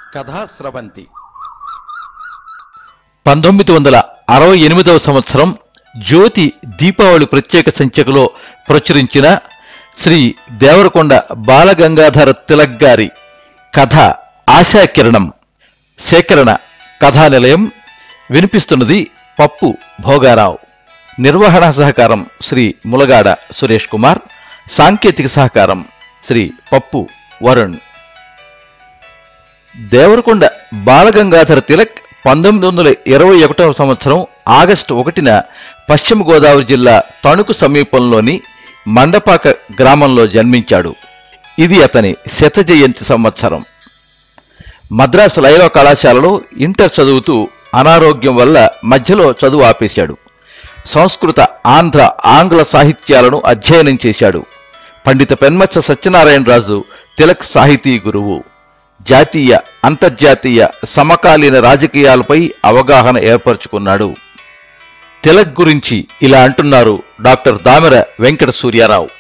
కథా స్రవంతి పంతొమ్మిది వందల అరవై ఎనిమిదవ సంవత్సరం జ్యోతి దీపావళి ప్రత్యేక సంచికలో ప్రచురించిన శ్రీ దేవరకొండ బాలగంగాధర తిలక్ గారి కథ ఆశాకిరణం సేకరణ కథానిలయం వినిపిస్తున్నది పప్పు భోగారావు నిర్వహణ సహకారం శ్రీ ములగాడ సురేష్ కుమార్ సాంకేతిక సహకారం శ్రీ పప్పు వరుణ్ దేవరకొండ బాలగంగాధర తిలక్ పంతొమ్మిది వందల ఇరవై ఒకటవ సంవత్సరం ఆగస్టు ఒకటిన పశ్చిమ గోదావరి జిల్లా తణుకు సమీపంలోని మండపాక గ్రామంలో జన్మించాడు ఇది అతని శత జయంతి సంవత్సరం మద్రాసు లైవ కళాశాలలో ఇంటర్ చదువుతూ అనారోగ్యం వల్ల మధ్యలో చదువు ఆపేశాడు సంస్కృత ఆంధ్ర ఆంగ్ల సాహిత్యాలను అధ్యయనం చేశాడు పండిత పెన్మచ్చ సత్యనారాయణరాజు తిలక్ సాహితీ గురువు జాతీయ అంతర్జాతీయ సమకాలీన రాజకీయాలపై అవగాహన ఏర్పరచుకున్నాడు తిలక్ గురించి ఇలా అంటున్నారు డాక్టర్ దామెర వెంకట సూర్యారావు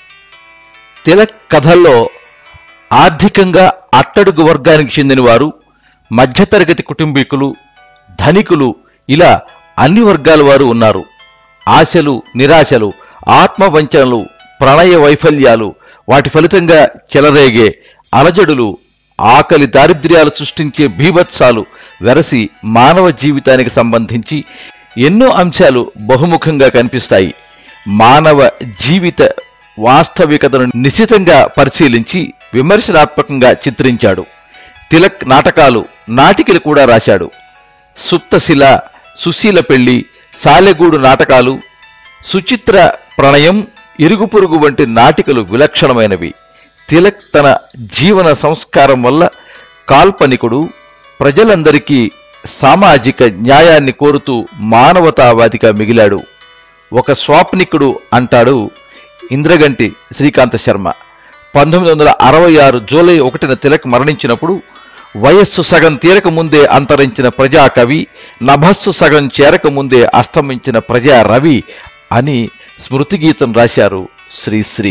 తిలక్ కథల్లో ఆర్థికంగా అట్టడుగు వర్గానికి చెందినవారు మధ్యతరగతి కుటుంబీకులు ధనికులు ఇలా అన్ని వర్గాల వారు ఉన్నారు ఆశలు నిరాశలు ఆత్మవంచనలు ప్రణయ వైఫల్యాలు వాటి ఫలితంగా చెలరేగే అలజడులు ఆకలి దారిద్ర్యాలు సృష్టించే బీభత్సాలు వెరసి మానవ జీవితానికి సంబంధించి ఎన్నో అంశాలు బహుముఖంగా కనిపిస్తాయి మానవ జీవిత వాస్తవికతను నిశితంగా పరిశీలించి విమర్శనాత్మకంగా చిత్రించాడు తిలక్ నాటకాలు నాటికలు కూడా రాశాడు సుప్తశిల సుశీల పెళ్లి సాలెగూడు నాటకాలు సుచిత్ర ప్రణయం ఇరుగు పొరుగు వంటి నాటికలు విలక్షణమైనవి తిలక్ తన జీవన సంస్కారం వల్ల కాల్పనికుడు ప్రజలందరికీ సామాజిక న్యాయాన్ని కోరుతూ మానవతావాదిగా మిగిలాడు ఒక స్వాప్నికుడు అంటాడు ఇంద్రగంటి శ్రీకాంత శర్మ పంతొమ్మిది వందల అరవై ఆరు జూలై ఒకటిన తిలక్ మరణించినప్పుడు వయస్సు సగం తీరక ముందే అంతరించిన ప్రజాకవి నభస్సు సగం చేరక ముందే అస్తమించిన ప్రజా రవి అని స్మృతిగీతం రాశారు శ్రీశ్రీ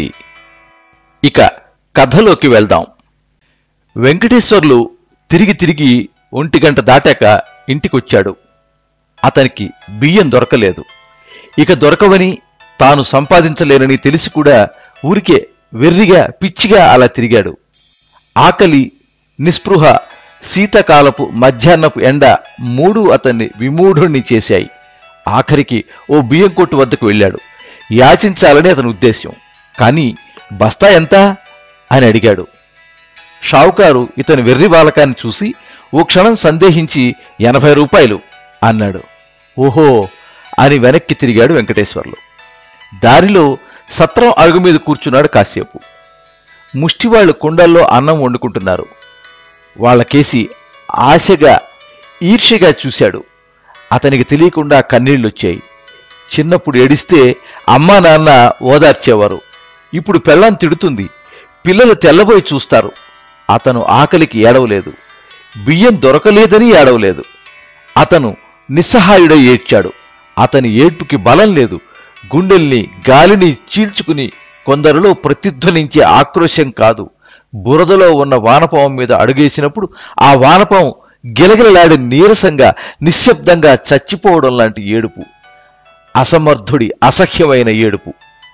ఇక కథలోకి వెళ్దాం వెంకటేశ్వర్లు తిరిగి తిరిగి ఒంటి గంట దాటాక ఇంటికొచ్చాడు అతనికి బియ్యం దొరకలేదు ఇక దొరకవని తాను సంపాదించలేనని తెలిసి కూడా ఊరికే వెర్రిగా పిచ్చిగా అలా తిరిగాడు ఆకలి నిస్పృహ శీతకాలపు మధ్యాహ్నపు ఎండ మూడు అతన్ని విమూఢుణ్ణి చేశాయి ఆఖరికి ఓ బియ్యం కొట్టు వద్దకు వెళ్ళాడు యాచించాలని అతని ఉద్దేశ్యం కానీ బస్తా ఎంత అని అడిగాడు షావుకారు ఇతని వెర్రి బాలకాన్ని చూసి ఓ క్షణం సందేహించి ఎనభై రూపాయలు అన్నాడు ఓహో అని వెనక్కి తిరిగాడు వెంకటేశ్వర్లు దారిలో సత్రం అరుగు మీద కూర్చున్నాడు కాసేపు ముష్టివాళ్లు కుండల్లో అన్నం వండుకుంటున్నారు వాళ్ళకేసి ఆశగా ఈర్ష్యగా చూశాడు అతనికి తెలియకుండా కన్నీళ్లొచ్చాయి చిన్నప్పుడు ఏడిస్తే అమ్మా నాన్న ఓదార్చేవారు ఇప్పుడు పెళ్ళం తిడుతుంది పిల్లలు తెల్లబోయి చూస్తారు అతను ఆకలికి ఏడవలేదు బియ్యం దొరకలేదని ఏడవలేదు అతను నిస్సహాయుడై ఏడ్చాడు అతని ఏడ్పుకి బలం లేదు గుండెల్ని గాలిని చీల్చుకుని కొందరిలో ప్రతిధ్వనించే ఆక్రోశం కాదు బురదలో ఉన్న వానపావం మీద అడుగేసినప్పుడు ఆ వానపావం గిలగిలలాడి నీరసంగా నిశ్శబ్దంగా చచ్చిపోవడం లాంటి ఏడుపు అసమర్థుడి అసహ్యమైన ఏడుపు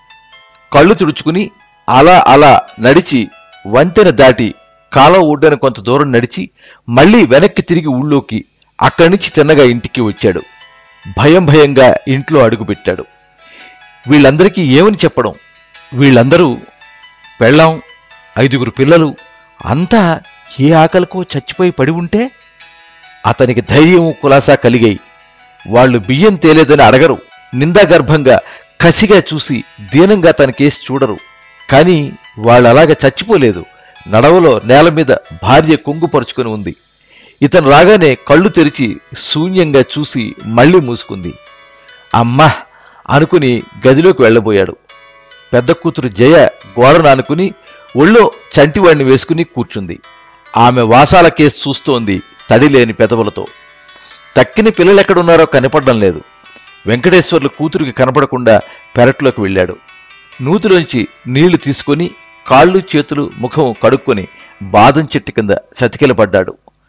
కళ్ళు తుడుచుకుని అలా అలా నడిచి వంతెన దాటి కాలం ఒడ్డని కొంత దూరం నడిచి మళ్ళీ వెనక్కి తిరిగి ఊళ్ళోకి అక్కడి నుంచి తిన్నగా ఇంటికి వచ్చాడు భయం భయంగా ఇంట్లో అడుగుపెట్టాడు వీళ్ళందరికీ ఏమని చెప్పడం వీళ్ళందరూ పెళ్ళాం ఐదుగురు పిల్లలు అంతా ఏ ఆకలికో చచ్చిపోయి పడి ఉంటే అతనికి ధైర్యం కులాసా కలిగాయి వాళ్ళు బియ్యం తేలేదని అడగరు నిందాగర్భంగా కసిగా చూసి దీనంగా తనకేసి చూడరు కానీ వాళ్ళు అలాగ చచ్చిపోలేదు నడవలో నేల మీద భార్య కొంగుపరుచుకుని ఉంది ఇతను రాగానే కళ్ళు తెరిచి శూన్యంగా చూసి మళ్ళీ మూసుకుంది అమ్మా అనుకుని గదిలోకి వెళ్ళబోయాడు పెద్ద కూతురు జయ గోడను అనుకుని ఒళ్ళో చంటివాడిని వేసుకుని కూర్చుంది ఆమె వాసాల కేసు చూస్తోంది తడి లేని పెదవులతో తక్కిన పిల్లలెక్కడున్నారో కనపడడం లేదు వెంకటేశ్వర్లు కూతురికి కనపడకుండా పెరట్లోకి వెళ్ళాడు నూతిలోంచి నీళ్లు తీసుకొని కాళ్ళు చేతులు ముఖం కడుక్కొని బాదం చెట్టు కింద చతికిలపడ్డాడు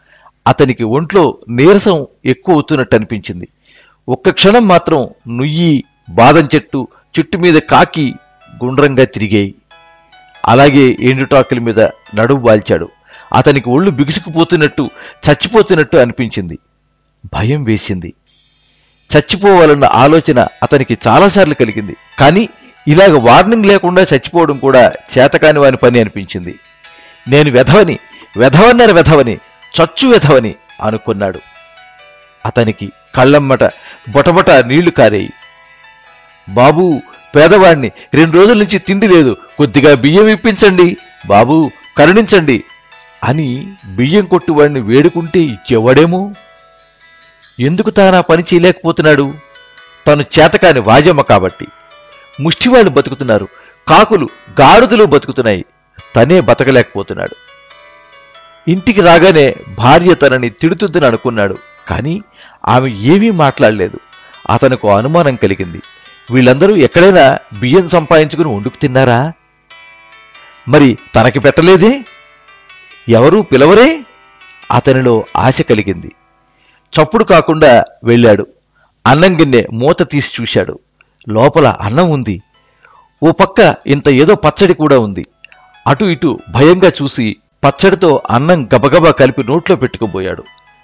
అతనికి ఒంట్లో నీరసం ఎక్కువ అవుతున్నట్టు అనిపించింది ఒక్క క్షణం మాత్రం నుయ్యి బాదం చెట్టు చెట్టు మీద కాకి గుండ్రంగా తిరిగాయి అలాగే ఎండుటాకుల మీద నడుము వాల్చాడు అతనికి ఒళ్ళు బిగుసుకుపోతున్నట్టు చచ్చిపోతున్నట్టు అనిపించింది భయం వేసింది చచ్చిపోవాలన్న ఆలోచన అతనికి చాలాసార్లు కలిగింది కానీ ఇలాగ వార్నింగ్ లేకుండా చచ్చిపోవడం కూడా చేతకాని వాని పని అనిపించింది నేను వెధవని వెధవన్నర వెధవని చచ్చు వెధవని అనుకున్నాడు అతనికి కళ్ళమ్మట బొటబొట నీళ్లు కారేయి బాబూ పేదవాణ్ణి రెండు రోజుల నుంచి తిండి లేదు కొద్దిగా బియ్యం ఇప్పించండి బాబూ కరుణించండి అని బియ్యం కొట్టువాడిని వేడుకుంటే ఇచ్చేవాడేమో ఎందుకు తానా పని చేయలేకపోతున్నాడు తను చేతకాని వాజమ్మ కాబట్టి ముష్టివాళ్ళు బతుకుతున్నారు కాకులు గాడుదలు బతుకుతున్నాయి తనే బతకలేకపోతున్నాడు ఇంటికి రాగానే భార్య తనని తిడుతుందని అనుకున్నాడు కానీ ఆమె ఏమీ మాట్లాడలేదు అతనికి అనుమానం కలిగింది వీళ్ళందరూ ఎక్కడైనా బియ్యం సంపాదించుకుని వండుకు తిన్నారా మరి తనకి పెట్టలేదే ఎవరూ పిలవరే అతనిలో ఆశ కలిగింది చప్పుడు కాకుండా వెళ్ళాడు అన్నం గిన్నె మూత తీసి చూశాడు లోపల అన్నం ఉంది ఓ పక్క ఇంత ఏదో పచ్చడి కూడా ఉంది అటు ఇటు భయంగా చూసి పచ్చడితో అన్నం గబగబా కలిపి నోట్లో పెట్టుకుపోయాడు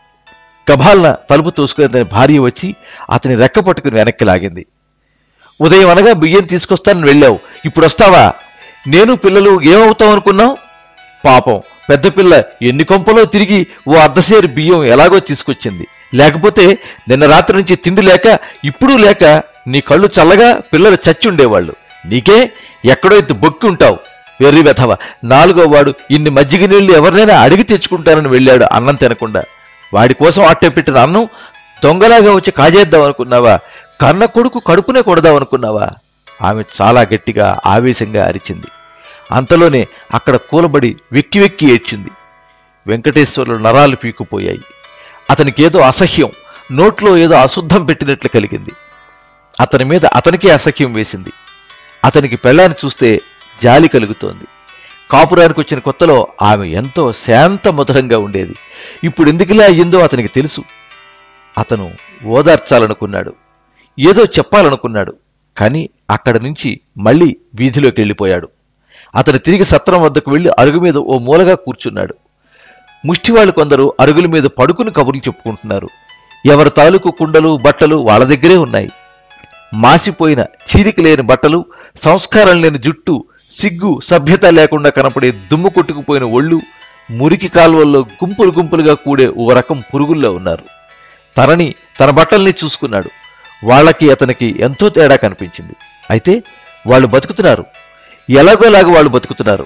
గభాలన తలుపు తోసుకుని అతని భార్య వచ్చి అతని రెక్క పట్టుకుని వెనక్కి లాగింది ఉదయం అనగా బియ్యం తీసుకొస్తానని వెళ్ళావు ఇప్పుడు వస్తావా నేను పిల్లలు ఏమవుతాం అనుకున్నావు పాపం పెద్ద పిల్ల ఎన్ని కొంపలో తిరిగి ఓ అర్ధసేరు బియ్యం ఎలాగో తీసుకొచ్చింది లేకపోతే నిన్న రాత్రి నుంచి తిండి లేక ఇప్పుడు లేక నీ కళ్ళు చల్లగా పిల్లలు చచ్చి ఉండేవాళ్ళు నీకే ఎక్కడో ఇంత బొక్కి ఉంటావు వెర్రి వెధవ నాలుగో వాడు ఇన్ని మజ్జిగ నీళ్లు ఎవరినైనా అడిగి తెచ్చుకుంటానని వెళ్ళాడు అన్నం తినకుండా వాడి కోసం అట్టే పెట్టిన అన్నం దొంగలాగా వచ్చి కాజేద్దాం అనుకున్నావా కన్న కొడుకు కడుపునే కొడదాం అనుకున్నావా ఆమె చాలా గట్టిగా ఆవేశంగా అరిచింది అంతలోనే అక్కడ కూలబడి వెక్కి వెక్కి ఏడ్చింది వెంకటేశ్వర్లు నరాలు పీకుపోయాయి అతనికేదో అసహ్యం నోట్లో ఏదో అశుద్ధం పెట్టినట్లు కలిగింది అతని మీద అతనికే అసహ్యం వేసింది అతనికి పెళ్ళాన్ని చూస్తే జాలి కలుగుతోంది కాపురానికి వచ్చిన కొత్తలో ఆమె ఎంతో శాంత మధురంగా ఉండేది ఇప్పుడు ఎందుకులా అయ్యిందో అతనికి తెలుసు అతను ఓదార్చాలనుకున్నాడు ఏదో చెప్పాలనుకున్నాడు కానీ అక్కడి నుంచి మళ్ళీ వీధిలోకి వెళ్ళిపోయాడు అతను తిరిగి సత్రం వద్దకు వెళ్లి అరుగు మీద ఓ మూలగా కూర్చున్నాడు ముష్టివాళ్ళు కొందరు అరుగుల మీద పడుకుని కబుర్లు చెప్పుకుంటున్నారు ఎవరి తాలూకు కుండలు బట్టలు వాళ్ళ దగ్గరే ఉన్నాయి మాసిపోయిన చీరిక లేని బట్టలు సంస్కారం లేని జుట్టు సిగ్గు సభ్యత లేకుండా కనపడే దుమ్ము కొట్టుకుపోయిన ఒళ్ళు మురికి కాలువల్లో గుంపులు గుంపులుగా కూడే ఓ రకం పురుగుల్లో ఉన్నారు తనని తన బట్టల్ని చూసుకున్నాడు వాళ్ళకి అతనికి ఎంతో తేడా కనిపించింది అయితే వాళ్ళు బతుకుతున్నారు ఎలాగోలాగ వాళ్ళు బతుకుతున్నారు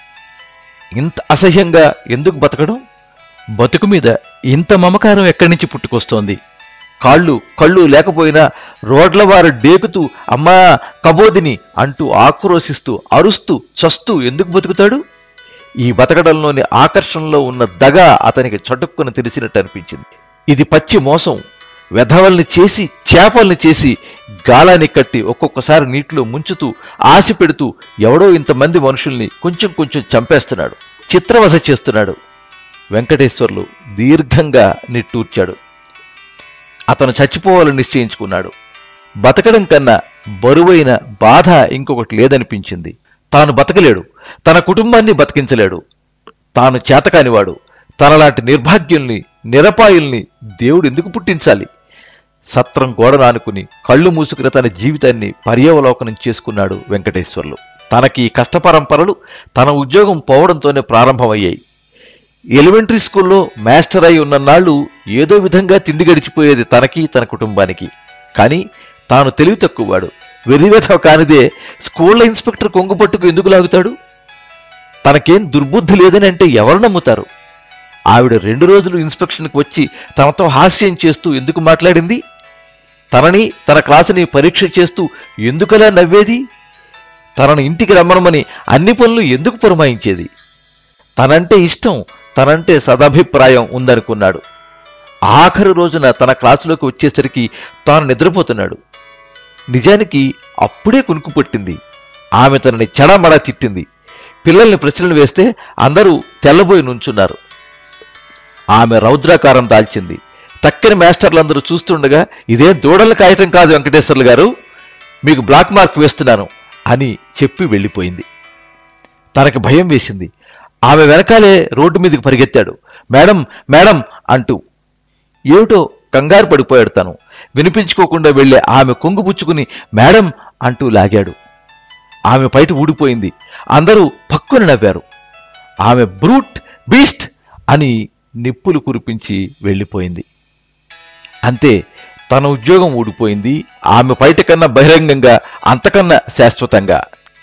ఇంత అసహ్యంగా ఎందుకు బతకడం బతుకు మీద ఇంత మమకారం ఎక్కడి నుంచి పుట్టుకొస్తోంది కాళ్ళు కళ్ళు లేకపోయినా రోడ్ల వారు డేకుతూ అమ్మా కబోదిని అంటూ ఆక్రోశిస్తూ అరుస్తూ చస్తూ ఎందుకు బతుకుతాడు ఈ బతకడంలోని ఆకర్షణలో ఉన్న దగ అతనికి చటుక్కున తెలిసినట్టు అనిపించింది ఇది పచ్చి మోసం వెధవల్ని చేసి చేపల్ని చేసి గాలాన్ని కట్టి ఒక్కొక్కసారి నీటిలో ముంచుతూ ఆశ పెడుతూ ఎవడో ఇంతమంది మనుషుల్ని కొంచెం కొంచెం చంపేస్తున్నాడు చిత్రవశ చేస్తున్నాడు వెంకటేశ్వర్లు దీర్ఘంగా నిట్టూర్చాడు అతను చచ్చిపోవాలని నిశ్చయించుకున్నాడు బతకడం కన్నా బరువైన బాధ ఇంకొకటి లేదనిపించింది తాను బతకలేడు తన కుటుంబాన్ని బతికించలేడు తాను చేతకానివాడు తనలాంటి నిర్భాగ్యుల్ని నిరపాయుల్ని దేవుడు ఎందుకు పుట్టించాలి సత్రం గోడను ఆనుకుని కళ్ళు మూసుకుని తన జీవితాన్ని పర్యవలోకనం చేసుకున్నాడు వెంకటేశ్వర్లు తనకి ఈ కష్టపరంపరలు తన ఉద్యోగం పోవడంతోనే ప్రారంభమయ్యాయి ఎలిమెంటరీ స్కూల్లో మాస్టర్ అయి ఉన్ననాళ్ళు ఏదో విధంగా తిండి గడిచిపోయేది తనకి తన కుటుంబానికి కానీ తాను తెలివి తక్కువవాడు వెర్రివేధవ కానిదే స్కూళ్ళ ఇన్స్పెక్టర్ కొంగుపట్టుకు ఎందుకు లాగుతాడు తనకేం దుర్బుద్ధి లేదని అంటే ఎవరు నమ్ముతారు ఆవిడ రెండు రోజులు ఇన్స్పెక్షన్కి వచ్చి తనతో హాస్యం చేస్తూ ఎందుకు మాట్లాడింది తనని తన క్లాసుని పరీక్ష చేస్తూ ఎందుకలా నవ్వేది తనను ఇంటికి రమ్మనమని అన్ని పనులు ఎందుకు పురమాయించేది తనంటే ఇష్టం తనంటే సదభిప్రాయం ఉందనుకున్నాడు ఆఖరి రోజున తన క్లాసులోకి వచ్చేసరికి తాను నిద్రపోతున్నాడు నిజానికి అప్పుడే కునుకు పట్టింది ఆమె తనని చెడమడా తిట్టింది పిల్లల్ని ప్రశ్నలు వేస్తే అందరూ తెల్లబోయి నుంచున్నారు ఆమె రౌద్రాకారం దాల్చింది తక్కిన మాస్టర్లందరూ చూస్తుండగా ఇదేం దూడల కాయటం కాదు వెంకటేశ్వర్లు గారు మీకు బ్లాక్ మార్క్ వేస్తున్నాను అని చెప్పి వెళ్ళిపోయింది తనకి భయం వేసింది ఆమె వెనకాలే రోడ్డు మీదకి పరిగెత్తాడు మేడం మేడం అంటూ ఏమిటో కంగారు పడిపోయాడు తను వినిపించుకోకుండా వెళ్ళే ఆమె కొంగు పుచ్చుకుని మేడం అంటూ లాగాడు ఆమె బయట ఊడిపోయింది అందరూ పక్కున నవ్వారు ఆమె బ్రూట్ బీస్ట్ అని నిప్పులు కురిపించి వెళ్ళిపోయింది అంతే తన ఉద్యోగం ఊడిపోయింది ఆమె బయట కన్నా బహిరంగంగా అంతకన్నా శాశ్వతంగా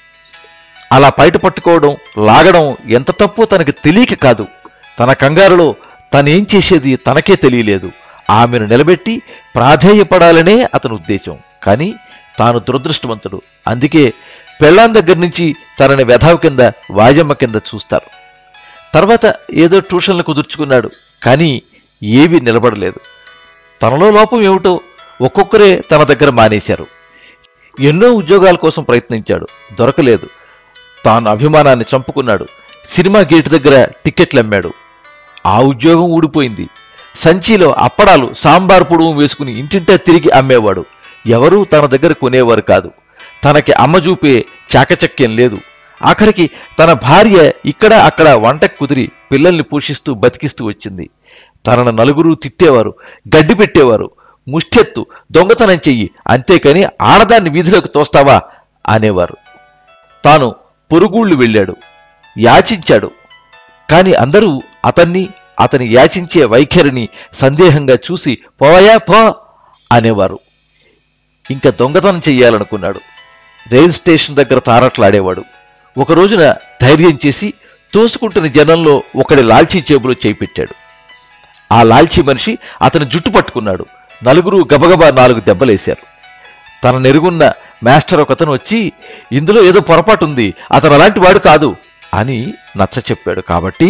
అలా బయట పట్టుకోవడం లాగడం ఎంత తప్పో తనకి తెలియక కాదు తన కంగారులో తనేం చేసేది తనకే తెలియలేదు ఆమెను నిలబెట్టి ప్రాధేయపడాలనే అతని ఉద్దేశం కానీ తాను దురదృష్టవంతుడు అందుకే పెళ్ళాం దగ్గర నుంచి తనని వెధవ కింద వాజమ్మ కింద చూస్తారు తర్వాత ఏదో ట్యూషన్లు కుదుర్చుకున్నాడు కానీ ఏవీ నిలబడలేదు తనలో లోపం ఏమిటో ఒక్కొక్కరే తన దగ్గర మానేశారు ఎన్నో ఉద్యోగాల కోసం ప్రయత్నించాడు దొరకలేదు తాను అభిమానాన్ని చంపుకున్నాడు సినిమా గేటు దగ్గర టికెట్లు అమ్మాడు ఆ ఉద్యోగం ఊడిపోయింది సంచిలో అప్పడాలు సాంబార్ పొడువు వేసుకుని ఇంటింటా తిరిగి అమ్మేవాడు ఎవరూ తన దగ్గర కొనేవారు కాదు తనకి అమ్మ చూపే చాకచక్యం లేదు ఆఖరికి తన భార్య ఇక్కడ అక్కడ వంట కుదిరి పిల్లల్ని పోషిస్తూ బతికిస్తూ వచ్చింది తనను నలుగురు తిట్టేవారు గడ్డి పెట్టేవారు ముష్టెత్తు దొంగతనం చెయ్యి అంతేకాని ఆడదాన్ని వీధిలోకి తోస్తావా అనేవారు తాను పొరుగుళ్ళు వెళ్ళాడు యాచించాడు కాని అందరూ అతన్ని అతని యాచించే వైఖరిని సందేహంగా చూసి పోవయా పో అనేవారు ఇంకా దొంగతనం చెయ్యాలనుకున్నాడు రైల్ స్టేషన్ దగ్గర తారట్లాడేవాడు ఒక రోజున ధైర్యం చేసి తోసుకుంటున్న జనంలో ఒకడి లాల్చీ జేబులో చేయి పెట్టాడు ఆ లాల్చీ మనిషి అతని జుట్టు పట్టుకున్నాడు నలుగురు గబగబా నాలుగు దెబ్బలేశారు తన నెరుగున్న మాస్టర్ ఒకతను వచ్చి ఇందులో ఏదో పొరపాటు ఉంది అతను అలాంటి వాడు కాదు అని నచ్చ చెప్పాడు కాబట్టి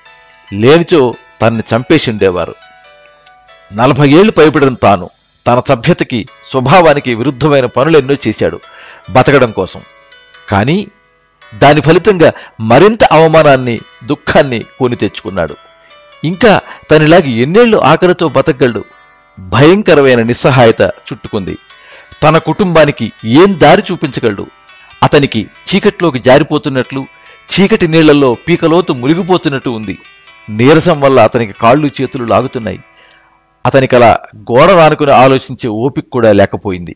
లేనిచో తన్ని చంపేసి ఉండేవారు నలభై ఏళ్లు పైబడిన తాను తన సభ్యతకి స్వభావానికి విరుద్ధమైన పనులెన్నో చేశాడు బతకడం కోసం కానీ దాని ఫలితంగా మరింత అవమానాన్ని దుఃఖాన్ని కొని తెచ్చుకున్నాడు ఇంకా తనిలాగి ఎన్నేళ్లు ఆకలితో బతకగలడు భయంకరమైన నిస్సహాయత చుట్టుకుంది తన కుటుంబానికి ఏం దారి చూపించగలడు అతనికి చీకట్లోకి జారిపోతున్నట్లు చీకటి నీళ్లలో పీకలోతు మునిగిపోతున్నట్టు ఉంది నీరసం వల్ల అతనికి కాళ్ళు చేతులు లాగుతున్నాయి అతనికి అలా గోడ రానుకుని ఆలోచించే ఓపిక కూడా లేకపోయింది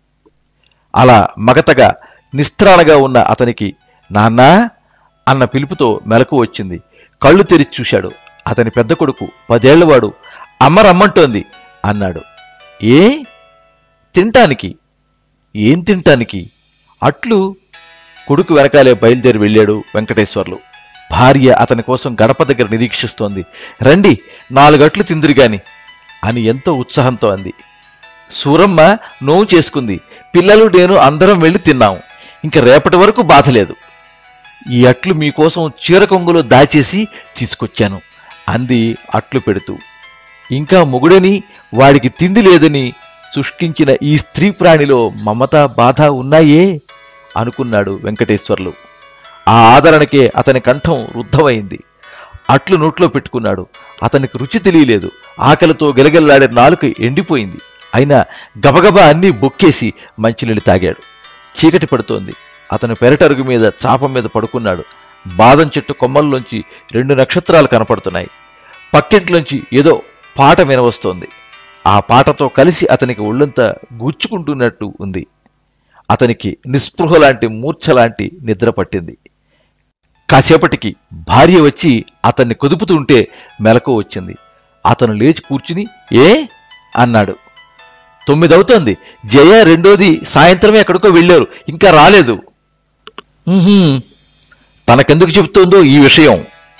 అలా మగతగా నిస్త్రాణగా ఉన్న అతనికి నాన్నా అన్న పిలుపుతో మెలకు వచ్చింది కళ్ళు తెరిచి చూశాడు అతని పెద్ద కొడుకు పదేళ్లవాడు అమ్మ రమ్మంటోంది అన్నాడు ఏ తింటానికి ఏం తింటానికి అట్లు కొడుకు వెనకాలే బయలుదేరి వెళ్ళాడు వెంకటేశ్వర్లు భార్య అతని కోసం గడప దగ్గర నిరీక్షిస్తోంది రండి నాలుగట్లు తిందిరి గాని అని ఎంతో ఉత్సాహంతో అంది సూరమ్మ నోవు చేసుకుంది పిల్లలు నేను అందరం వెళ్ళి తిన్నాం ఇంక రేపటి వరకు బాధ లేదు ఈ అట్లు మీకోసం చీర కొంగులో దాచేసి తీసుకొచ్చాను అంది అట్లు పెడుతూ ఇంకా మొగుడని వాడికి తిండి లేదని శుష్కించిన ఈ స్త్రీ ప్రాణిలో మమత బాధ ఉన్నాయే అనుకున్నాడు వెంకటేశ్వర్లు ఆ ఆదరణకే అతని కంఠం రుద్ధమైంది అట్లు నోట్లో పెట్టుకున్నాడు అతనికి రుచి తెలియలేదు ఆకలితో గిలగిల్లాడే నాలుక ఎండిపోయింది అయినా గబగబా అన్నీ బొక్కేసి మంచినీళ్ళు తాగాడు చీకటి పడుతోంది అతను పెరటరుగు మీద చాప మీద పడుకున్నాడు బాదం చెట్టు కొమ్మల్లోంచి రెండు నక్షత్రాలు కనపడుతున్నాయి పక్కింట్లోంచి ఏదో పాట వినవస్తోంది ఆ పాటతో కలిసి అతనికి ఒళ్ళంతా గుచ్చుకుంటున్నట్టు ఉంది అతనికి నిస్పృహ లాంటి మూర్ఛ లాంటి నిద్ర పట్టింది కాసేపటికి భార్య వచ్చి అతన్ని కుదుపుతుంటే మెలకు వచ్చింది అతను లేచి కూర్చుని ఏ అన్నాడు తొమ్మిదవుతోంది జయ రెండోది సాయంత్రమే ఎక్కడికో వెళ్ళారు ఇంకా రాలేదు "ఉహుం, తనకెందుకు చెబుతోందో ఈ విషయం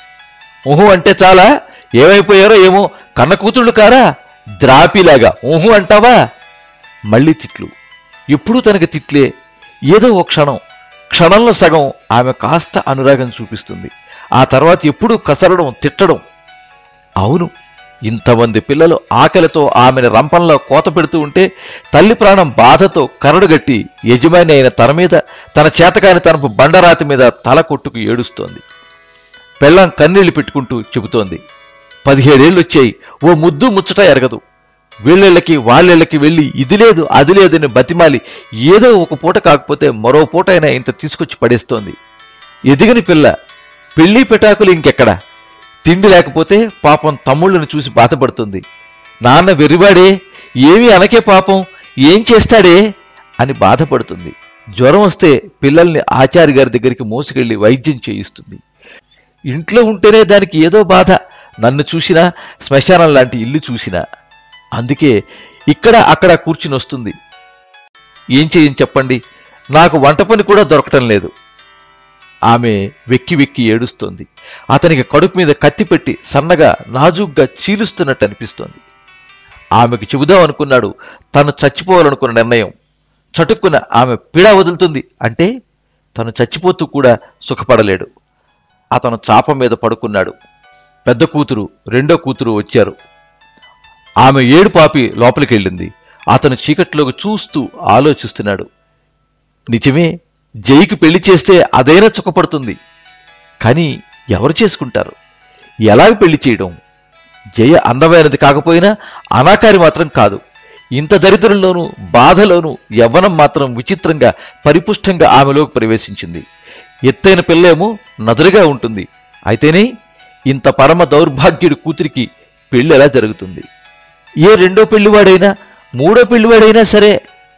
ఊహు అంటే చాలా ఏమైపోయారో ఏమో కన్న కూతుళ్ళు కారా ద్రాపిలాగా ఊహు అంటావా మళ్ళీ తిట్లు ఎప్పుడూ తనకి తిట్లే ఏదో ఓ క్షణం క్షణంలో సగం ఆమె కాస్త అనురాగం చూపిస్తుంది ఆ తర్వాత ఎప్పుడూ కసరడం తిట్టడం అవును ఇంతమంది పిల్లలు ఆకలితో ఆమెను రంపంలో కోత పెడుతూ ఉంటే తల్లి ప్రాణం బాధతో కరడుగట్టి యజమాని అయిన తన మీద తన చేతకాని తనపు బండరాతి మీద తల కొట్టుకు ఏడుస్తోంది పెళ్ళం కన్నీళ్లు పెట్టుకుంటూ చెబుతోంది పదిహేడేళ్ళు వచ్చాయి ఓ ముద్దు ముచ్చట ఎరగదు వీళ్ళకి వాళ్ళకి వెళ్ళి ఇది లేదు అది లేదని బతిమాలి ఏదో ఒక పూట కాకపోతే మరో పూట అయినా ఇంత తీసుకొచ్చి పడేస్తోంది ఎదిగని పిల్ల పెళ్లి పెటాకులు ఇంకెక్కడ తిండి లేకపోతే పాపం తమ్ముళ్ళను చూసి బాధపడుతుంది నాన్న వెర్రివాడే ఏమీ అనకే పాపం ఏం చేస్తాడే అని బాధపడుతుంది జ్వరం వస్తే పిల్లల్ని ఆచార్య గారి దగ్గరికి మోసుకెళ్లి వైద్యం చేయిస్తుంది ఇంట్లో ఉంటేనే దానికి ఏదో బాధ నన్ను చూసినా శ్మశానం లాంటి ఇల్లు చూసినా అందుకే ఇక్కడ అక్కడ కూర్చుని వస్తుంది ఏం చేయని చెప్పండి నాకు వంట పని కూడా దొరకటం లేదు ఆమె వెక్కి వెక్కి ఏడుస్తోంది అతనికి కడుపు మీద కత్తి పెట్టి సన్నగా నాజూగ్గా చీలుస్తున్నట్టు అనిపిస్తోంది ఆమెకు చెబుదాం అనుకున్నాడు తను చచ్చిపోవాలనుకున్న నిర్ణయం చటుక్కున ఆమె పీడ వదులుతుంది అంటే తను చచ్చిపోతూ కూడా సుఖపడలేడు అతను చాప మీద పడుకున్నాడు పెద్ద కూతురు రెండో కూతురు వచ్చారు ఆమె ఏడు పాపి లోపలికెళ్ళింది అతను చీకట్లోకి చూస్తూ ఆలోచిస్తున్నాడు నిజమే జైకి పెళ్లి చేస్తే అదైనా సుఖపడుతుంది కానీ ఎవరు చేసుకుంటారు ఎలాగ పెళ్లి చేయడం జయ అందమైనది కాకపోయినా అనాకారి మాత్రం కాదు ఇంత దరిద్రంలోనూ బాధలోనూ యవ్వనం మాత్రం విచిత్రంగా పరిపుష్టంగా ఆమెలోకి ప్రవేశించింది ఎత్తైన పిల్లేమో నదురుగా ఉంటుంది అయితేనే ఇంత పరమ దౌర్భాగ్యుడి కూతురికి పెళ్లి ఎలా జరుగుతుంది ఏ రెండో పెళ్లివాడైనా మూడో పెళ్లివాడైనా సరే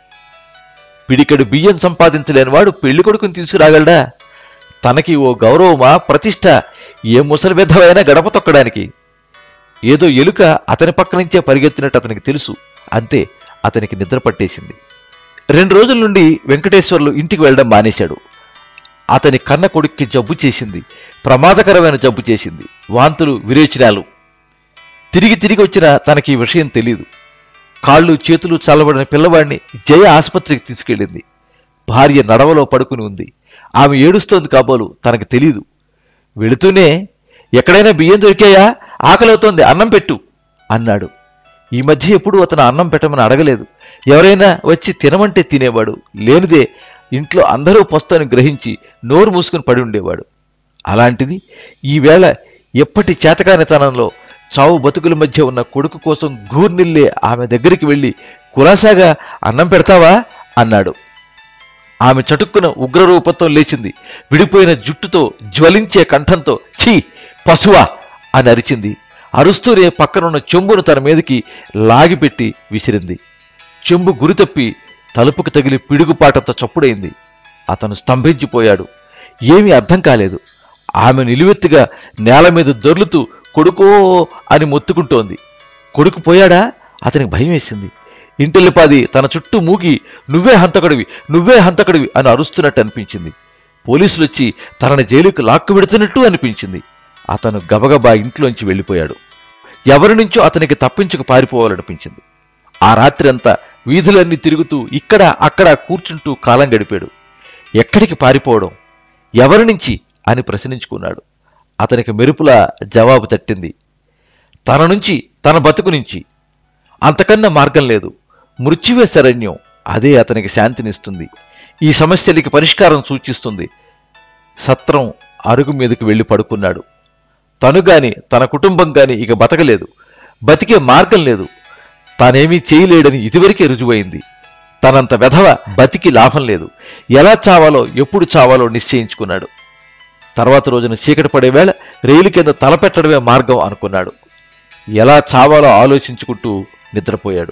పిడికెడు బియ్యం సంపాదించలేని వాడు పెళ్లి కొడుకుని తీసుకురాగలడా తనకి ఓ గౌరవమా ప్రతిష్ట ఏ ముసలి విధవైనా గడప తొక్కడానికి ఏదో ఎలుక అతని పక్క నుంచే పరిగెత్తినట్టు అతనికి తెలుసు అంతే అతనికి నిద్ర పట్టేసింది రెండు రోజుల నుండి వెంకటేశ్వర్లు ఇంటికి వెళ్ళడం మానేశాడు అతని కన్న కొడుక్కి జబ్బు చేసింది ప్రమాదకరమైన జబ్బు చేసింది వాంతులు విరేచనాలు తిరిగి తిరిగి వచ్చిన తనకి ఈ విషయం తెలియదు కాళ్ళు చేతులు చల్లబడిన పిల్లవాడిని జయ ఆసుపత్రికి తీసుకెళ్ళింది భార్య నడవలో పడుకుని ఉంది ఆమె ఏడుస్తోంది కాబోలు తనకు తెలీదు వెళుతూనే ఎక్కడైనా బియ్యం దొరికాయా ఆకలవుతోంది అన్నం పెట్టు అన్నాడు ఈ మధ్య ఎప్పుడూ అతను అన్నం పెట్టమని అడగలేదు ఎవరైనా వచ్చి తినమంటే తినేవాడు లేనిదే ఇంట్లో అందరూ పొస్తని గ్రహించి నోరు మూసుకుని పడి ఉండేవాడు అలాంటిది ఈవేళ ఎప్పటి చేతకానితనంలో చావు బతుకుల మధ్య ఉన్న కొడుకు కోసం గూర్నిల్లే ఆమె దగ్గరికి వెళ్ళి కులాసాగా అన్నం పెడతావా అన్నాడు ఆమె చటుక్కున ఉగ్రరూపంతో లేచింది విడిపోయిన జుట్టుతో జ్వలించే కంఠంతో ఛీ పశువా అని అరిచింది అరుస్తూనే పక్కనున్న చెంబును తన మీదకి లాగిపెట్టి విసిరింది చెంబు గురితప్పి తలుపుకు తగిలి పిడుగుపాటంత చప్పుడైంది అతను స్తంభించిపోయాడు ఏమీ అర్థం కాలేదు ఆమె నిలువెత్తుగా నేల మీద దొర్లుతూ కొడుకో అని మొత్తుకుంటోంది కొడుకు పోయాడా అతనికి భయం వేసింది ఇంటిల్లిపాది తన చుట్టూ మూగి నువ్వే హంతకుడివి నువ్వే హంతకుడివి అని అరుస్తున్నట్టు అనిపించింది పోలీసులు వచ్చి తనని జైలుకి లాక్కు పెడుతున్నట్టు అనిపించింది అతను గబగబా ఇంట్లోంచి వెళ్ళిపోయాడు ఎవరి నుంచో అతనికి తప్పించుకు పారిపోవాలనిపించింది ఆ రాత్రి అంతా వీధులన్నీ తిరుగుతూ ఇక్కడ అక్కడ కూర్చుంటూ కాలం గడిపాడు ఎక్కడికి పారిపోవడం ఎవరి నుంచి అని ప్రశ్నించుకున్నాడు అతనికి మెరుపులా జవాబు తట్టింది తన నుంచి తన బతుకు నుంచి అంతకన్నా మార్గం లేదు మృత్యువే శరణ్యం అదే అతనికి శాంతినిస్తుంది ఈ సమస్యలకి పరిష్కారం సూచిస్తుంది సత్రం అరుగు మీదకి వెళ్ళి పడుకున్నాడు తను గాని తన కుటుంబం గాని ఇక బతకలేదు బతికే మార్గం లేదు తానేమీ చేయలేడని ఇదివరకే రుజువైంది తనంత వెధవ బతికి లాభం లేదు ఎలా చావాలో ఎప్పుడు చావాలో నిశ్చయించుకున్నాడు తర్వాత రోజున చీకటి పడే వేళ రైలు కింద తలపెట్టడమే మార్గం అనుకున్నాడు ఎలా చావాలో ఆలోచించుకుంటూ నిద్రపోయాడు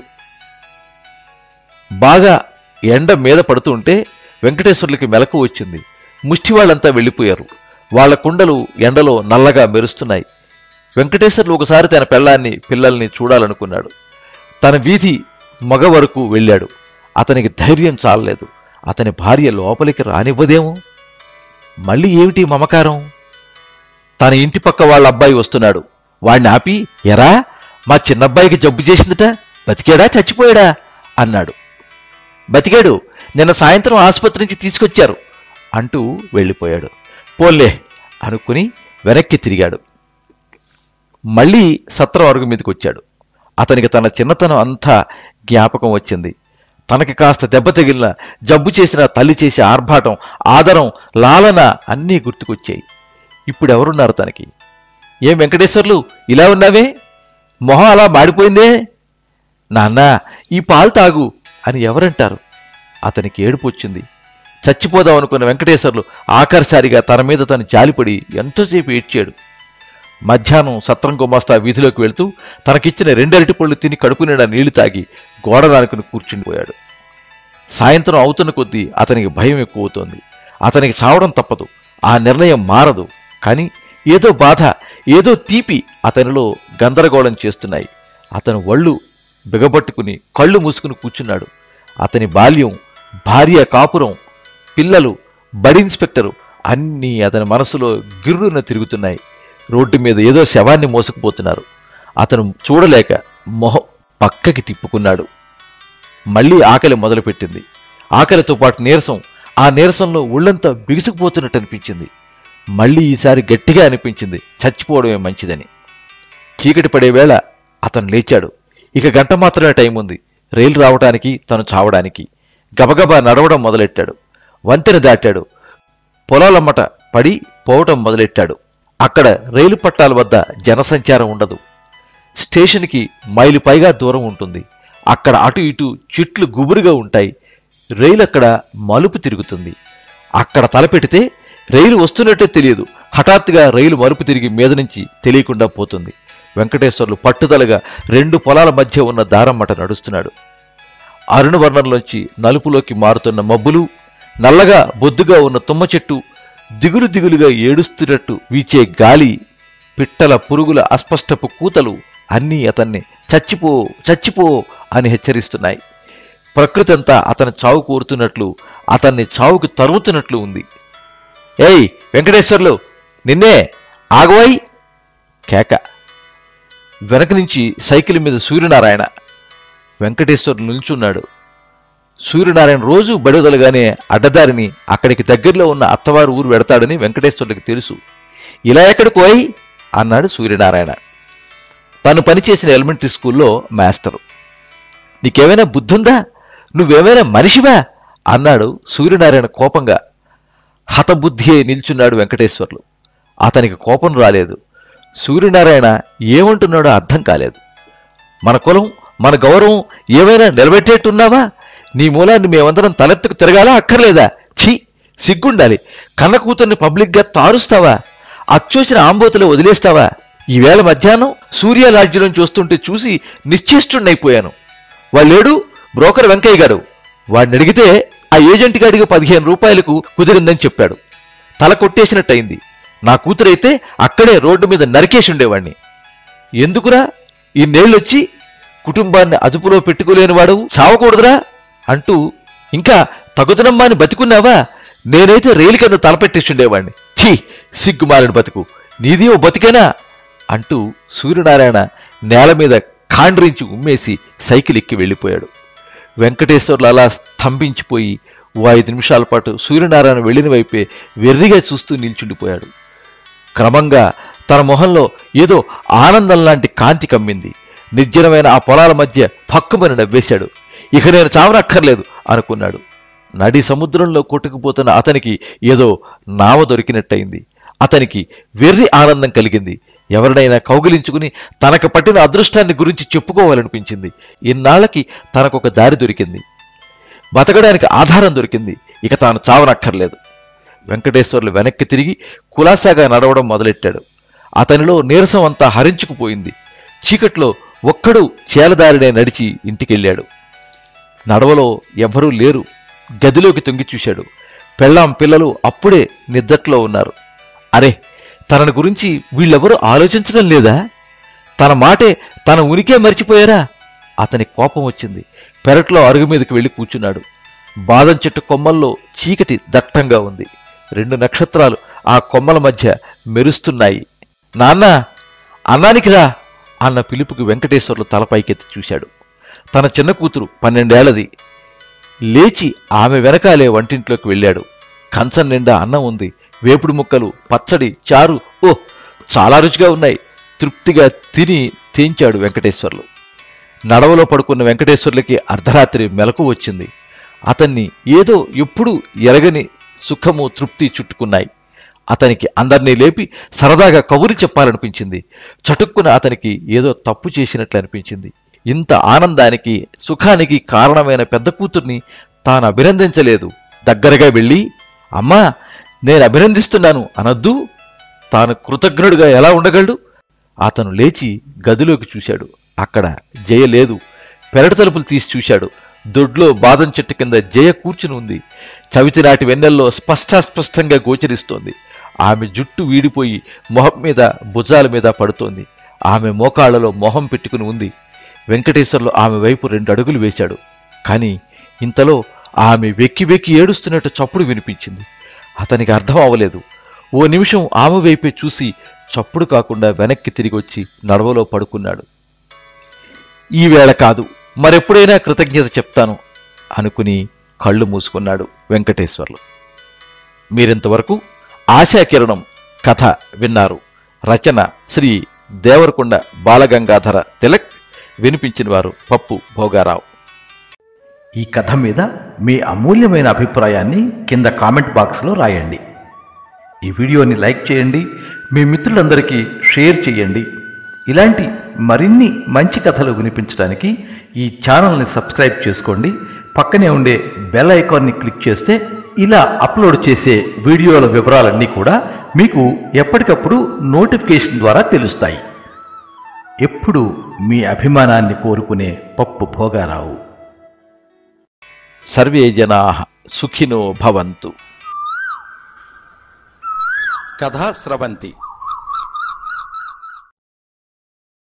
బాగా ఎండ మీద పడుతూ ఉంటే వెంకటేశ్వర్లకి మెలకు వచ్చింది ముష్టి వాళ్ళంతా వెళ్ళిపోయారు వాళ్ళ కుండలు ఎండలో నల్లగా మెరుస్తున్నాయి వెంకటేశ్వర్లు ఒకసారి తన పెళ్ళాన్ని పిల్లల్ని చూడాలనుకున్నాడు తన వీధి మగ వరకు వెళ్ళాడు అతనికి ధైర్యం చాలలేదు అతని భార్య లోపలికి రానివ్వదేమో మళ్ళీ ఏమిటి మమకారం తన ఇంటి పక్క వాళ్ళ అబ్బాయి వస్తున్నాడు వాణ్ణి ఆపి ఎరా మా చిన్నబ్బాయికి జబ్బు చేసిందట బతికాడా చచ్చిపోయాడా అన్నాడు బతికాడు నిన్న సాయంత్రం ఆసుపత్రి నుంచి తీసుకొచ్చారు అంటూ వెళ్ళిపోయాడు పోన్లే అనుకుని వెనక్కి తిరిగాడు మళ్ళీ సత్రం అరుగు మీదకి వచ్చాడు అతనికి తన చిన్నతనం అంతా జ్ఞాపకం వచ్చింది తనకి కాస్త దెబ్బ తగిలిన జబ్బు చేసిన తల్లి చేసే ఆర్భాటం ఆదరం లాలన అన్నీ గుర్తుకొచ్చాయి ఇప్పుడు ఎవరున్నారు తనకి ఏం వెంకటేశ్వర్లు ఇలా ఉన్నావే మొహం అలా మాడిపోయిందే నాన్న ఈ పాలు తాగు అని ఎవరంటారు అతనికి ఏడుపు వచ్చింది చచ్చిపోదాం అనుకున్న వెంకటేశ్వర్లు ఆఖరిసారిగా తన మీద తను జాలిపడి ఎంతోసేపు ఏడ్చాడు మధ్యాహ్నం సత్రం గుమాస్తా వీధిలోకి వెళ్తూ తనకిచ్చిన రెండరటి పళ్ళు తిని కడుపు నిండా నీళ్లు తాగి గోడ నానుకుని కూర్చుండిపోయాడు సాయంత్రం అవుతున్న కొద్దీ అతనికి భయం ఎక్కువవుతోంది అతనికి చావడం తప్పదు ఆ నిర్ణయం మారదు కానీ ఏదో బాధ ఏదో తీపి అతనిలో గందరగోళం చేస్తున్నాయి అతను ఒళ్ళు బిగబట్టుకుని కళ్ళు మూసుకుని కూర్చున్నాడు అతని బాల్యం భార్య కాపురం పిల్లలు బడి ఇన్స్పెక్టరు అన్నీ అతని మనసులో గిర్రున తిరుగుతున్నాయి రోడ్డు మీద ఏదో శవాన్ని మోసుకుపోతున్నారు అతను చూడలేక మొహం పక్కకి తిప్పుకున్నాడు మళ్ళీ ఆకలి మొదలుపెట్టింది ఆకలితో పాటు నీరసం ఆ నీరసంలో ఒళ్ళంతా బిగుసుకుపోతున్నట్టు అనిపించింది మళ్ళీ ఈసారి గట్టిగా అనిపించింది చచ్చిపోవడమే మంచిదని చీకటి పడే వేళ అతను లేచాడు ఇక గంట మాత్రమే టైం ఉంది రైలు రావడానికి తను చావడానికి గబగబా నడవడం మొదలెట్టాడు వంతెన దాటాడు పొలాలమ్మట పడి పోవటం మొదలెట్టాడు అక్కడ రైలు పట్టాల వద్ద జనసంచారం ఉండదు స్టేషన్కి మైలు పైగా దూరం ఉంటుంది అక్కడ అటు ఇటు చెట్లు గుబురుగా ఉంటాయి రైలు అక్కడ మలుపు తిరుగుతుంది అక్కడ తలపెడితే రైలు వస్తున్నట్టే తెలియదు హఠాత్తుగా రైలు మలుపు తిరిగి మీద నుంచి తెలియకుండా పోతుంది వెంకటేశ్వర్లు పట్టుదలగా రెండు పొలాల మధ్య ఉన్న దారమ్మట నడుస్తున్నాడు అరుణవర్ణంలోంచి నలుపులోకి మారుతున్న మబ్బులు నల్లగా బొద్దుగా ఉన్న తుమ్మ చెట్టు దిగులు దిగులుగా ఏడుస్తున్నట్టు వీచే గాలి పిట్టల పురుగుల అస్పష్టపు కూతలు అన్నీ అతన్ని చచ్చిపో చచ్చిపో అని హెచ్చరిస్తున్నాయి ప్రకృతి అంతా అతని చావు కోరుతున్నట్లు అతన్ని చావుకు తరుముతున్నట్లు ఉంది ఏయ్ వెంకటేశ్వర్లు నిన్నే ఆగవాయి కేక వెనక నుంచి సైకిల్ మీద సూర్యనారాయణ వెంకటేశ్వర్లు నిల్చున్నాడు సూర్యనారాయణ రోజు బడిదలుగానే అడ్డదారిని అక్కడికి దగ్గరలో ఉన్న అత్తవారు ఊరు వెడతాడని వెంకటేశ్వర్లకు తెలుసు ఇలా ఎక్కడికి పోయి అన్నాడు సూర్యనారాయణ తను పనిచేసిన ఎలిమెంటరీ స్కూల్లో మాస్టరు నీకేమైనా బుద్ధుందా నువ్వేమైనా మనిషివా అన్నాడు సూర్యనారాయణ కోపంగా హతబుద్ధి అయి నిల్చున్నాడు వెంకటేశ్వర్లు అతనికి కోపం రాలేదు సూర్యనారాయణ ఏమంటున్నాడో అర్థం కాలేదు మన కులం మన గౌరవం ఏమైనా నిలబెట్టేట్టున్నావా నీ మూలాన్ని మేమందరం తలెత్తుకు తిరగాలా అక్కర్లేదా ఛీ సిగ్గుండాలి కన్న కూతుర్ని పబ్లిక్గా తారుస్తావా అచ్చోసిన ఆంబోతులో వదిలేస్తావా ఈవేళ మధ్యాహ్నం సూర్య లాడ్జిలో చూస్తుంటే చూసి నిశ్చేష్టున్నైపోయాను వాళ్ళేడు బ్రోకర్ వెంకయ్య గారు వాడిని అడిగితే ఆ ఏజెంట్ గాడికి పదిహేను రూపాయలకు కుదిరిందని చెప్పాడు తల కొట్టేసినట్టయింది నా కూతురైతే అక్కడే రోడ్డు మీద నరికేసి ఉండేవాణ్ణి ఎందుకురా ఈ నేళ్ళొచ్చి కుటుంబాన్ని అదుపులో పెట్టుకోలేనివాడు చావకూడదురా అంటూ ఇంకా తగుదనమ్మాని బతికున్నావా నేనైతే రైలు కింద తలపెట్టేసి ఉండేవాణ్ణి ఛీ సిగ్గుమాలిన బతుకు నీది ఓ బతికేనా అంటూ సూర్యనారాయణ నేల మీద ఖాండ్రించి ఉమ్మేసి సైకిల్ ఎక్కి వెళ్ళిపోయాడు వెంకటేశ్వర్లు అలా స్తంభించిపోయి ఓ ఐదు నిమిషాల పాటు సూర్యనారాయణ వెళ్ళిన వైపే వెర్రిగా చూస్తూ నిల్చుండిపోయాడు క్రమంగా తన మొహంలో ఏదో ఆనందం లాంటి కాంతి కమ్మింది నిర్జనమైన ఆ పొలాల మధ్య పక్కుమని నవ్వేశాడు ఇక నేను చావనక్కర్లేదు అనుకున్నాడు నడి సముద్రంలో కొట్టుకుపోతున్న అతనికి ఏదో నావ దొరికినట్టయింది అతనికి వెర్రి ఆనందం కలిగింది ఎవరినైనా కౌగిలించుకుని తనకు పట్టిన అదృష్టాన్ని గురించి చెప్పుకోవాలనిపించింది ఇన్నాళ్ళకి తనకొక దారి దొరికింది బతకడానికి ఆధారం దొరికింది ఇక తాను చావనక్కర్లేదు వెంకటేశ్వర్లు వెనక్కి తిరిగి కులాసాగా నడవడం మొదలెట్టాడు అతనిలో నీరసం అంతా హరించుకుపోయింది చీకట్లో ఒక్కడు చేలదారినే నడిచి ఇంటికెళ్ళాడు నడవలో ఎవ్వరూ లేరు గదిలోకి తొంగి చూశాడు పెళ్ళాం పిల్లలు అప్పుడే నిద్దట్లో ఉన్నారు అరే తనని గురించి వీళ్ళెవరూ ఆలోచించడం లేదా తన మాటే తన ఉనికే మర్చిపోయారా అతని కోపం వచ్చింది పెరట్లో అరుగు మీదకి వెళ్ళి కూర్చున్నాడు బాదం చెట్టు కొమ్మల్లో చీకటి దట్టంగా ఉంది రెండు నక్షత్రాలు ఆ కొమ్మల మధ్య మెరుస్తున్నాయి నాన్న అన్నానికి రా అన్న పిలుపుకి వెంకటేశ్వర్లు తల పైకెత్తి చూశాడు తన చిన్న కూతురు పన్నెండేళ్లది లేచి ఆమె వెనకాలే వంటింట్లోకి వెళ్ళాడు కంచం నిండా అన్నం ఉంది వేపుడు ముక్కలు పచ్చడి చారు ఓ చాలా రుచిగా ఉన్నాయి తృప్తిగా తిని తేంచాడు వెంకటేశ్వర్లు నడవలో పడుకున్న వెంకటేశ్వర్లకి అర్ధరాత్రి మెలకు వచ్చింది అతన్ని ఏదో ఎప్పుడూ ఎరగని సుఖము తృప్తి చుట్టుకున్నాయి అతనికి అందరినీ లేపి సరదాగా కబురు చెప్పాలనిపించింది చటుక్కున అతనికి ఏదో తప్పు చేసినట్లు అనిపించింది ఇంత ఆనందానికి సుఖానికి కారణమైన పెద్ద కూతుర్ని తాను అభినందించలేదు దగ్గరగా వెళ్ళి అమ్మా నేను అభినందిస్తున్నాను అనొద్దు తాను కృతజ్ఞుడిగా ఎలా ఉండగలడు అతను లేచి గదిలోకి చూశాడు అక్కడ జయ లేదు పెరటి తలుపులు తీసి చూశాడు దొడ్లో బాదం చెట్టు కింద జయ కూర్చుని ఉంది చవితినాటి వెన్నెల్లో స్పష్టాస్పష్టంగా గోచరిస్తోంది ఆమె జుట్టు వీడిపోయి మొహం మీద భుజాల మీద పడుతోంది ఆమె మోకాళ్లలో మొహం పెట్టుకుని ఉంది వెంకటేశ్వర్లు ఆమె వైపు రెండు అడుగులు వేశాడు కానీ ఇంతలో ఆమె వెక్కి వెక్కి ఏడుస్తున్నట్టు చప్పుడు వినిపించింది అతనికి అర్థం అవ్వలేదు ఓ నిమిషం ఆమె వైపే చూసి చప్పుడు కాకుండా వెనక్కి తిరిగి వచ్చి నడవలో పడుకున్నాడు ఈ వేళ కాదు మరెప్పుడైనా కృతజ్ఞత చెప్తాను అనుకుని కళ్ళు మూసుకున్నాడు వెంకటేశ్వర్లు మీరింతవరకు ఆశాకిరణం కథ విన్నారు రచన శ్రీ దేవరకొండ బాలగంగాధర తిలక్ వినిపించిన వారు పప్పు భోగారావు ఈ కథ మీద మీ అమూల్యమైన అభిప్రాయాన్ని కింద కామెంట్ బాక్స్లో రాయండి ఈ వీడియోని లైక్ చేయండి మీ మిత్రులందరికీ షేర్ చేయండి ఇలాంటి మరిన్ని మంచి కథలు వినిపించడానికి ఈ ఛానల్ని సబ్స్క్రైబ్ చేసుకోండి పక్కనే ఉండే బెల్ ఐకాన్ని క్లిక్ చేస్తే ఇలా అప్లోడ్ చేసే వీడియోల వివరాలన్నీ కూడా మీకు ఎప్పటికప్పుడు నోటిఫికేషన్ ద్వారా తెలుస్తాయి ఎప్పుడు మీ అభిమానాన్ని కోరుకునే పప్పు భోగారావు సర్వే జనా సుఖినో భవంతు కథా స్రవంతి